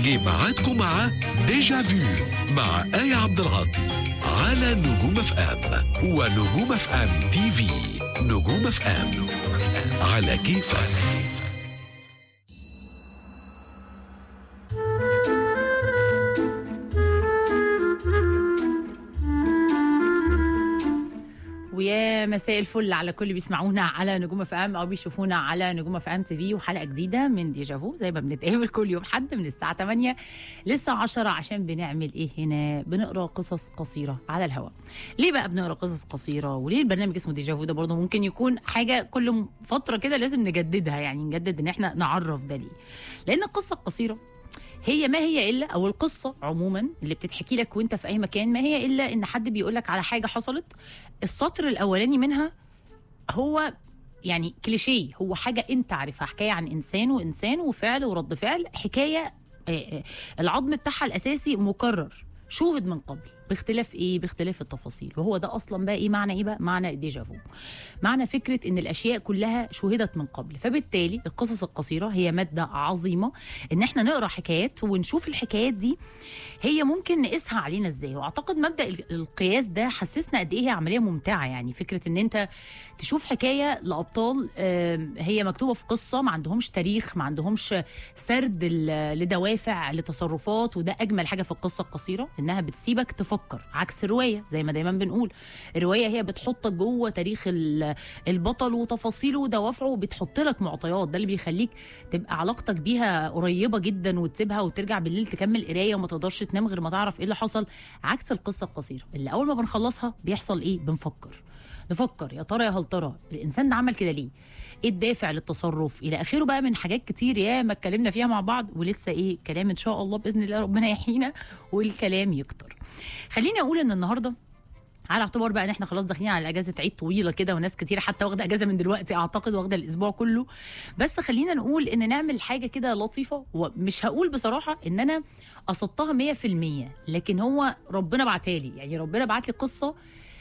جه ميعادكم مع ديجا فيو مع آية عبد العاطي على نجوم اف ام ونجوم اف ام تي في نجوم اف ام على كيفك ويا مساء الفل على كل اللي بيسمعونا على نجوم اف ام او بيشوفونا على نجوم اف ام تي في وحلقه جديده من ديجافو زي ما بنتقابل كل يوم حد من الساعه 8 للساعه 10 عشان بنعمل ايه هنا بنقرا قصص قصيره على الهواء ليه بقى بنقرا قصص قصيره وليه البرنامج اسمه ديجافو ده برضه ممكن يكون حاجه كل فتره كده لازم نجددها يعني نجدد ان احنا نعرف ده ليه لان القصه القصيره هي ما هي الا او القصه عموما اللي بتتحكي لك وانت في اي مكان ما هي الا ان حد بيقول لك على حاجه حصلت السطر الاولاني منها هو يعني كليشيه هو حاجه انت عارفها حكايه عن انسان وانسان وفعل ورد فعل حكايه آه، آه، العظم بتاعها الاساسي مكرر شوهد من قبل باختلاف ايه باختلاف التفاصيل وهو ده اصلا بقى ايه معنى ايه بقى معنى الديجافو معنى فكره ان الاشياء كلها شوهدت من قبل فبالتالي القصص القصيره هي ماده عظيمه ان احنا نقرا حكايات ونشوف الحكايات دي هي ممكن نقيسها علينا ازاي واعتقد مبدا ال- القياس ده حسسنا قد ايه هي عمليه ممتعه يعني فكره ان انت تشوف حكايه لابطال آم، هي مكتوبه في قصه ما عندهمش تاريخ ما عندهمش سرد ل- لدوافع لتصرفات وده اجمل حاجه في القصه القصيره انها بتسيبك تفكر عكس الروايه زي ما دايما بنقول الروايه هي بتحطك جوه تاريخ ال- البطل وتفاصيله ودوافعه وبتحط لك معطيات ده اللي بيخليك تبقى علاقتك بيها قريبه جدا وتسيبها وترجع بالليل تكمل قرايه وما تقدرش تنام غير ما تعرف ايه اللي حصل عكس القصه القصيره اللي اول ما بنخلصها بيحصل ايه بنفكر نفكر يا ترى يا هل ترى الانسان ده عمل كده ليه ايه الدافع للتصرف الى اخره بقى من حاجات كتير يا ما اتكلمنا فيها مع بعض ولسه ايه كلام ان شاء الله باذن الله ربنا يحيينا والكلام يكتر خليني اقول ان النهارده على اعتبار بقى ان احنا خلاص داخلين على اجازه عيد طويله كده وناس كتير حتى واخده اجازه من دلوقتي اعتقد واخده الاسبوع كله بس خلينا نقول ان نعمل حاجه كده لطيفه ومش هقول بصراحه ان انا قصدتها 100% لكن هو ربنا بعتها لي يعني ربنا بعت لي قصه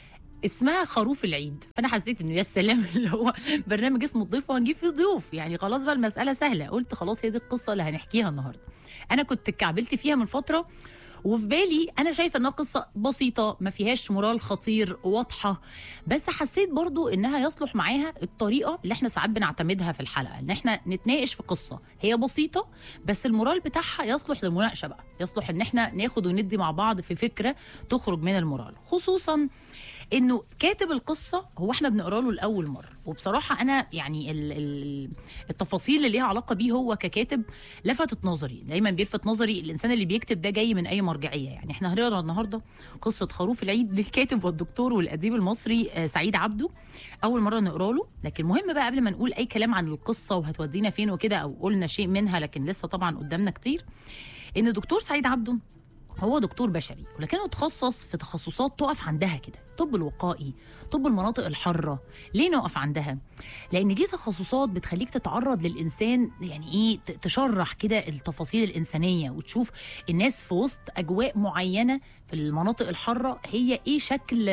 اسمها خروف العيد فانا حسيت انه يا سلام اللي هو برنامج اسمه الضيف وهنجيب فيه ضيوف يعني خلاص بقى المساله سهله قلت خلاص هي دي القصه اللي هنحكيها النهارده انا كنت اتكعبلت فيها من فتره وفي بالي انا شايفه انها قصه بسيطه ما فيهاش مورال خطير واضحه بس حسيت برضو انها يصلح معاها الطريقه اللي احنا ساعات بنعتمدها في الحلقه ان احنا نتناقش في قصه هي بسيطه بس المورال بتاعها يصلح للمناقشه بقى يصلح ان احنا ناخد وندي مع بعض في فكره تخرج من المورال خصوصا انه كاتب القصه هو احنا بنقرا له لاول مره وبصراحه انا يعني ال ال التفاصيل اللي ليها علاقه بيه هو ككاتب لفتت نظري دايما بيلفت نظري الانسان اللي بيكتب ده جاي من اي مرجعيه يعني احنا هنقرا النهارده قصه خروف العيد للكاتب والدكتور والاديب المصري آه، سعيد عبده اول مره نقرا له لكن المهم بقى قبل ما نقول اي كلام عن القصه وهتودينا فين وكده او قلنا شيء منها لكن لسه طبعا قدامنا كتير ان الدكتور سعيد عبده هو دكتور بشري ولكنه تخصص في تخصصات تقف عندها كده طب الوقائي طب المناطق الحارة ليه نقف عندها لان دي تخصصات بتخليك تتعرض للانسان يعني ايه ت- تشرح كده التفاصيل الانسانيه وتشوف الناس في وسط اجواء معينه في المناطق الحاره هي ايه شكل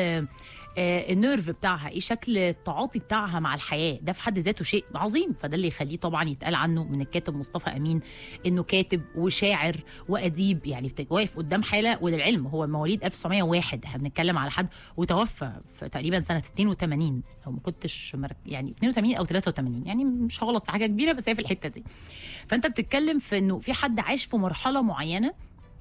آه، النيرف بتاعها ايه شكل التعاطي بتاعها مع الحياه ده في حد ذاته شيء عظيم فده اللي يخليه طبعا يتقال عنه من الكاتب مصطفى امين انه كاتب وشاعر واديب يعني بت- واقف قدام حاله وللعلم هو مواليد 1901 احنا بنتكلم على حد وتوفى في تقريبا سنه 82 او ما كنتش مرك... يعني 82 او 83 يعني مش هغلط في حاجه كبيره بس هي في الحته دي فانت بتتكلم في انه في حد عاش في مرحله معينه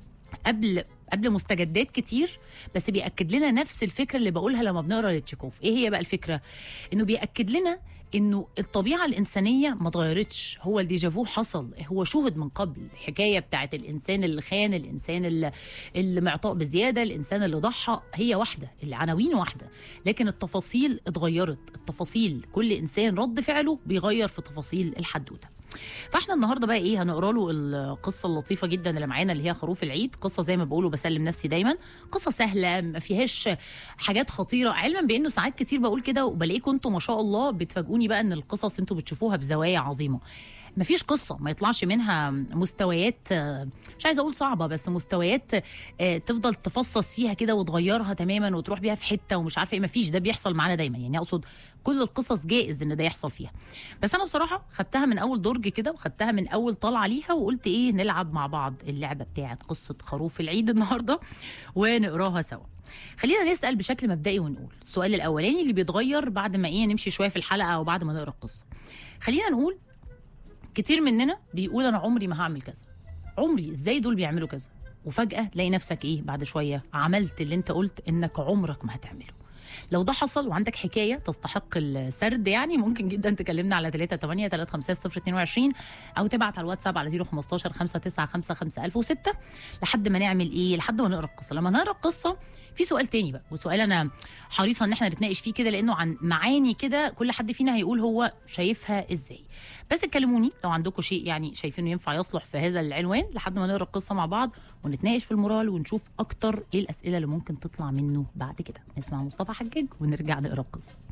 قبل قبل مستجدات كتير بس بيأكد لنا نفس الفكرة اللي بقولها لما بنقرا لتشيكوف ايه هي بقى الفكرة انه بيأكد لنا انه الطبيعة الإنسانية ما اتغيرتش هو الديجافو حصل هو شوهد من قبل الحكاية بتاعت الإنسان اللي خان الإنسان اللي, اللي معطاء بزيادة الإنسان اللي ضحى هي واحدة العناوين واحدة لكن التفاصيل اتغيرت التفاصيل كل إنسان رد فعله بيغير في تفاصيل الحدوتة فاحنا النهارده بقى ايه هنقرا له القصه اللطيفه جدا اللي معانا اللي هي خروف العيد قصه زي ما بقوله بسلم نفسي دايما قصه سهله ما فيهاش حاجات خطيره علما بانه ساعات كتير بقول كده وبلاقيكم انتوا ما شاء الله بتفاجئوني بقى ان القصص انتوا بتشوفوها بزوايا عظيمه مفيش قصه ما يطلعش منها مستويات آه، مش عايزه اقول صعبه بس مستويات آه، تفضل تفصص فيها كده وتغيرها تماما وتروح بيها في حته ومش عارفه ايه مفيش ده بيحصل معانا دايما يعني اقصد كل القصص جائز ان ده يحصل فيها بس انا بصراحه خدتها من اول درج كده وخدتها من اول طلعه ليها وقلت ايه نلعب مع بعض اللعبه بتاعت قصه خروف العيد النهارده ونقراها سوا خلينا نسال بشكل مبدئي ونقول السؤال الاولاني اللي بيتغير بعد ما ايه نمشي شويه في الحلقه او بعد ما نقرا القصه خلينا نقول كتير مننا بيقول انا عمري ما هعمل كذا عمري ازاي دول بيعملوا كذا وفجاه تلاقي نفسك ايه بعد شويه عملت اللي انت قلت انك عمرك ما هتعمله لو ده حصل وعندك حكايه تستحق السرد يعني ممكن جدا تكلمنا على 38 350 022 او تبعت على الواتساب على 015 595 5006 لحد ما نعمل ايه لحد ما نقرا القصه لما نقرا القصه في سؤال تاني بقى وسؤال انا حريصه ان احنا نتناقش فيه كده لانه عن معاني كده كل حد فينا هيقول هو شايفها ازاي بس كلموني لو عندكم شيء يعني شايفينه ينفع يصلح في هذا العنوان لحد ما نقرا القصه مع بعض ونتناقش في المورال ونشوف اكتر ايه الاسئله اللي ممكن تطلع منه بعد كده نسمع مصطفى حجاج ونرجع نقرا القصه